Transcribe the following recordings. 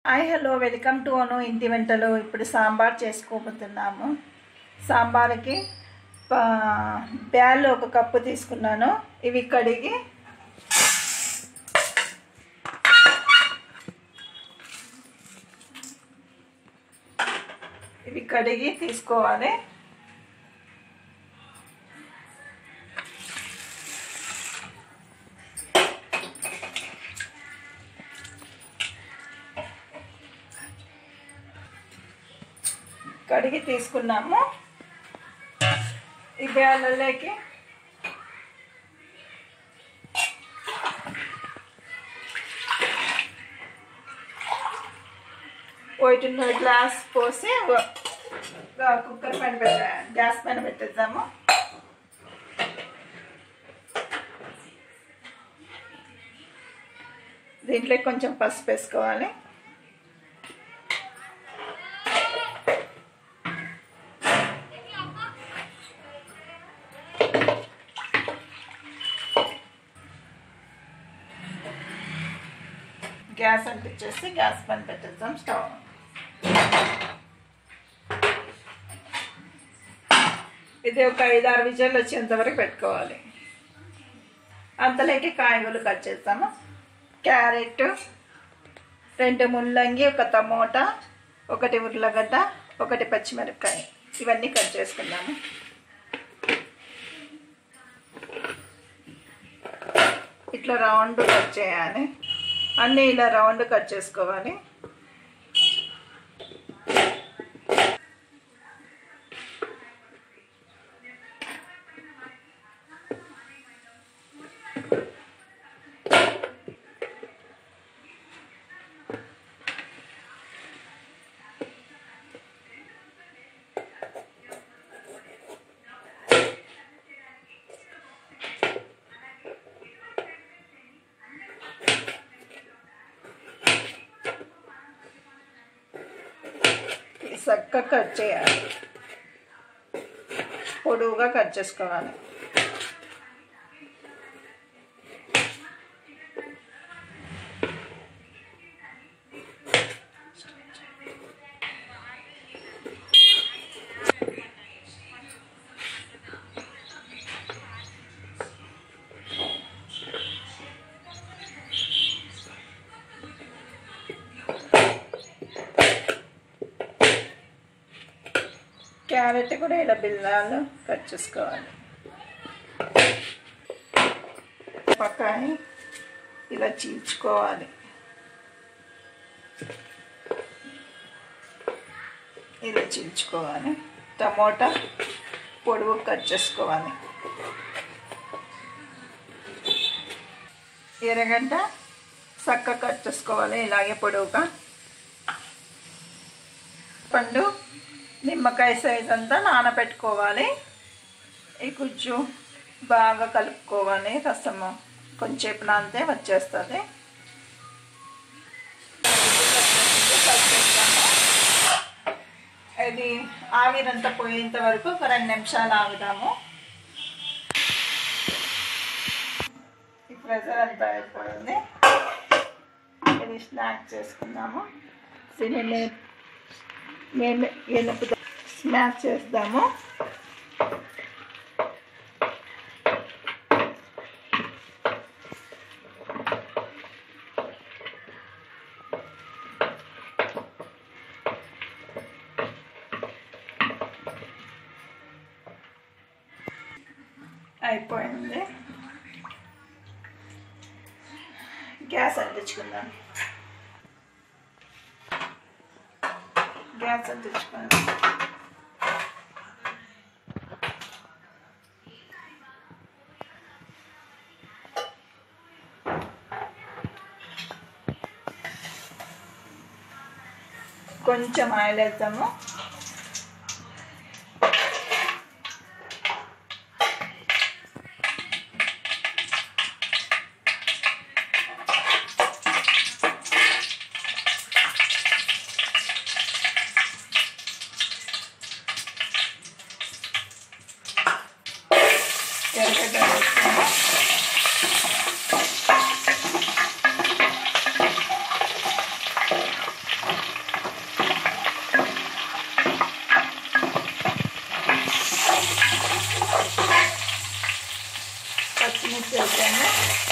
hi hello welcome to Anu ఇంటి వంటలు ఇప్పుడు సాంబార్ చేసుకోబోతున్నాము సాంబార్కి ప- బ్యాళ్ళు ఒక కప్పు తీసుకున్నాను ఇవి కడిగి ఇవి కడిగి తీసుకోవాలి కడిగి తీసుకున్నాము ఈ బ్యాలలోకి ఒకటిన్నర గ్లాస్ పోసి ఒక కుక్కర్ పైన పెట్ట గ్యాస్ పైన పెట్టేద్దాము దీంట్లో కొంచెం పసుపు వేసుకోవాలి గ్యాస్ అంటించేసి గ్యాస్ పైన పెట్టేద్దాం స్టవ్ ఇది ఒక ఐదు ఆరు విజయాలు వచ్చేంత వరకు పెట్టుకోవాలి అంతలోకి కాయగూరలు కట్ చేస్తాము క్యారెట్ రెండు ముల్లంగి ఒక టమోటా ఒకటి ఉర్లగడ్డ ఒకటి పచ్చిమిరపకాయ ఇవన్నీ కట్ చేసుకుందాము ఇట్లా రౌండ్ కట్ చేయాలి అన్నీ ఇలా రౌండ్ కట్ చేసుకోవాలి చక్కగా కట్ చేయాలి పొడువుగా కట్ చేసుకోవాలి క్యారెట్ కూడా ఇలా బిల్లాలు కట్ చేసుకోవాలి పక్కని ఇలా చీల్చుకోవాలి ఇలా చీల్చుకోవాలి టమోటా పొడుగు కట్ చేసుకోవాలి ఎర్రగడ్డ చక్క కట్ చేసుకోవాలి ఇలాగే పొడవుగా పండు నిమ్మకాయ సైజ్ అంతా నానబెట్టుకోవాలి ఈ గుజ్జు బాగా కలుపుకోవాలి రసము కొంచెంసేపు నానితే వచ్చేస్తుంది ఇది ఆవిరంతా పోయేంత వరకు ఒక రెండు నిమిషాలు ఆగుదాము ఈ ప్రెజర్ అంతా అయిపోయింది ఇది స్నాక్ చేసుకుందాము దీనిని మేము ఎనుపు స్మాష్ చేద్దాము అయిపోయింది గ్యాస్ అంటించుకుందాం గ్యాస్ అంటించుకోండి కొంచెం ఆయిల్ వేద్దాము ఎర్రగడ్డ వేస్తాము వేసాము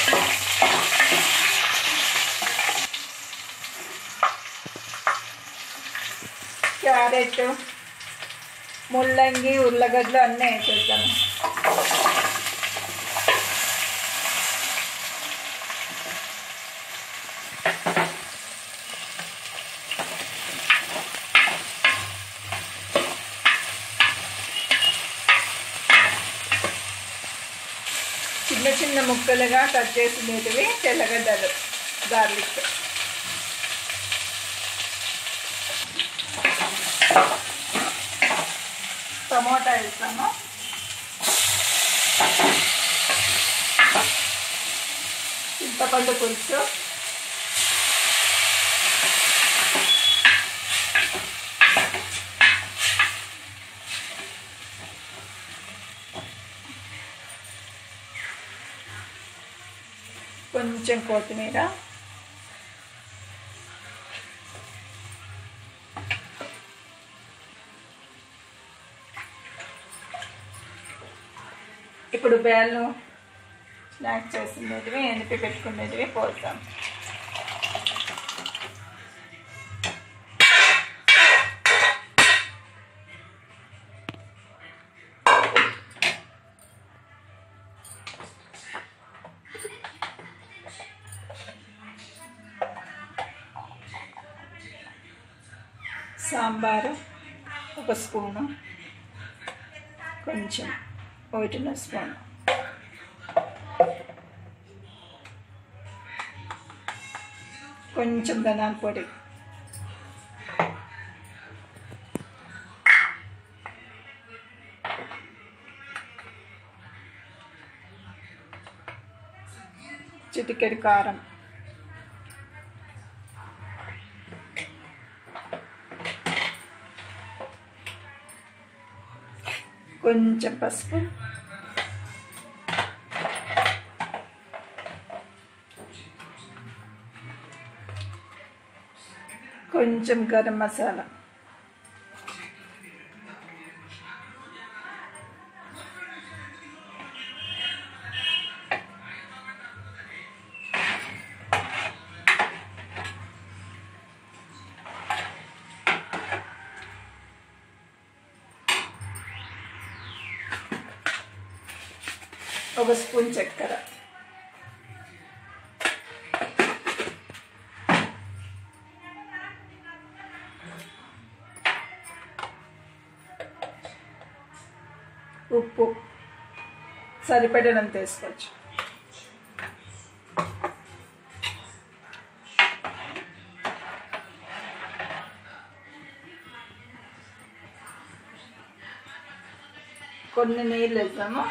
క్యారెట్ ముల్లంగి ఉల్లగడ్డలు అన్నీ వేసేసాము చిన్న చిన్న ముక్కలుగా కట్ చేసినవి తెల్లగడ్డలు గార్లిక్ టమోటా వేస్తాము చింతపండు పులుసు కొంచెం కొత్తిమీర ఇప్పుడు బేళ్ళు స్నాక్స్ చేసినవి ఎనిపి పెట్టుకునేటివి పోస్తాం సాంబారు ఒక స్పూను కొంచెం ఒకటిన్నర స్పూన్ కొంచెం ధనాల పొడి చిటికెడు కారం కొంచెం పసుపు కొంచెం గరం మసాలా ఒక స్పూన్ చక్కెర ఉప్పు సరిపడినంత వేసుకోవచ్చు కొన్ని నీళ్ళు వేద్దాము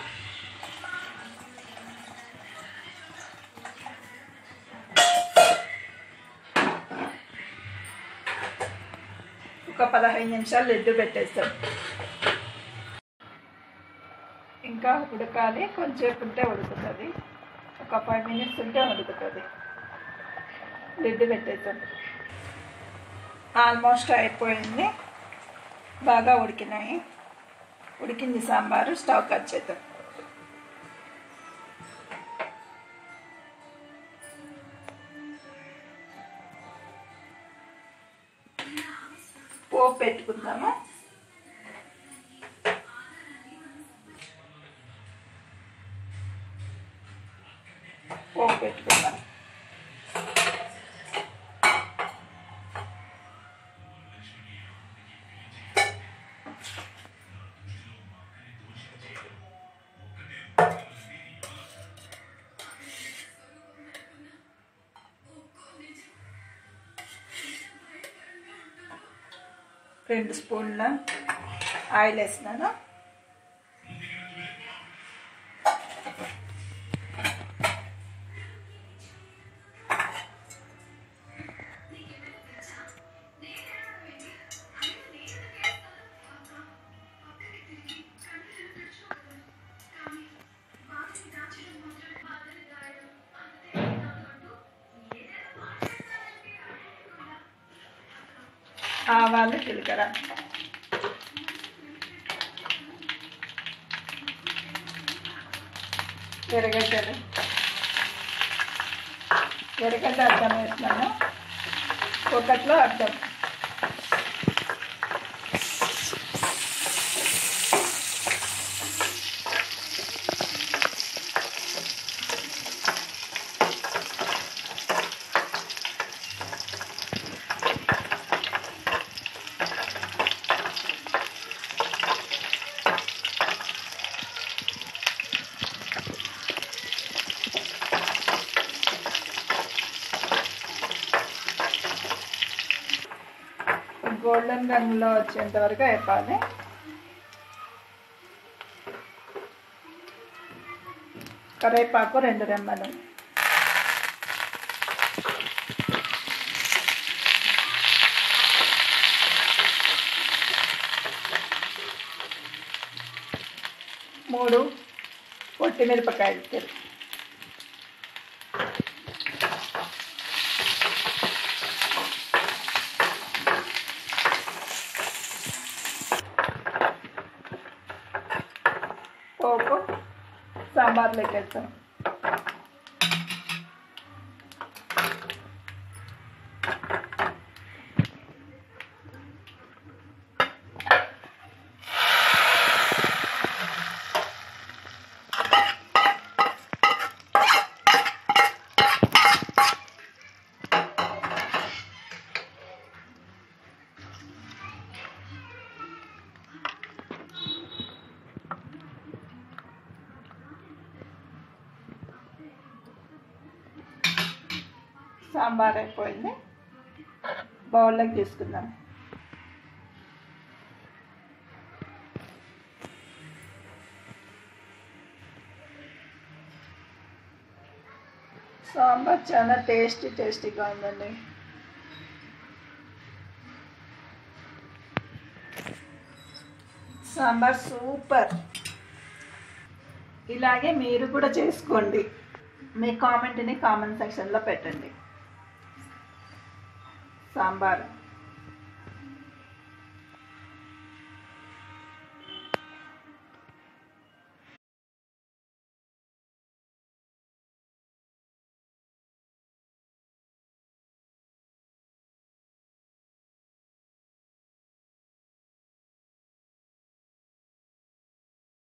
ఒక పదహైదు నిమిషాలు లెడ్డు పెట్టేస్తాం ఇంకా ఉడకాలి కొంచెంసేపు ఉంటే ఉడుకుతుంది ఒక ఫైవ్ మినిట్స్ ఉంటే ఉడుకుతుంది లిడ్ పెట్టేద్దాం ఆల్మోస్ట్ అయిపోయింది బాగా ఉడికినాయి ఉడికింది సాంబారు స్టవ్ కట్ చేద్దాం పోపు పెట్టుకుందాము పోపు పెట్టుకుందాం రెండు స్పూన్ల ఆయిల్ వేసినాను ఆవాలు జీలకర్ర ఎర్రగడ్డలు ఎరగడ్డ అర్థం వేస్తున్నాను ఒకట్లో అర్థం గోల్డెన్ రంగులో వచ్చేంత వరకు అయిపోవాలి కరివేపాకు రెండు రెమ్మలు మూడు పొట్టి మిరపకాయలు తెరు పోపు సాంబార్లోకి వేస్తాం సాంబార్ అయిపోయింది బౌల్లోకి తీసుకుందాం సాంబార్ చాలా టేస్టీ టేస్టీగా ఉందండి సాంబార్ సూపర్ ఇలాగే మీరు కూడా చేసుకోండి మీ కామెంట్ని కామెంట్ సెక్షన్లో పెట్టండి సాంబార్